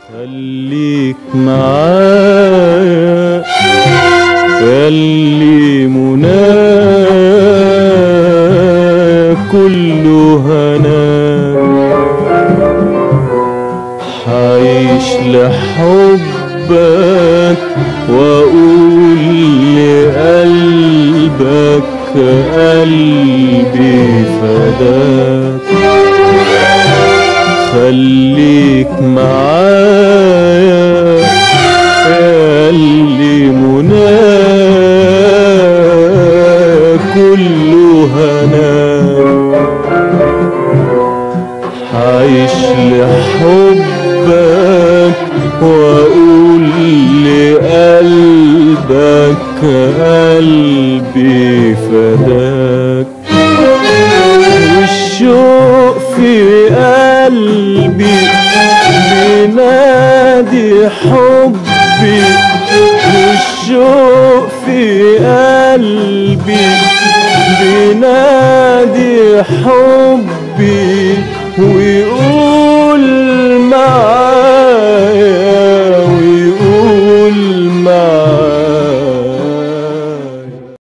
خليك معايا خلي منايا كله هنا حعيش لحبك واقول لقلبك قلبي فداك خليك معايا اللي مناك كله هنا حعيش لحبك واقول لقلبك قلبي فداك والشوق في قلبي بينادي حبي والشوق في قلبي بينادي حبي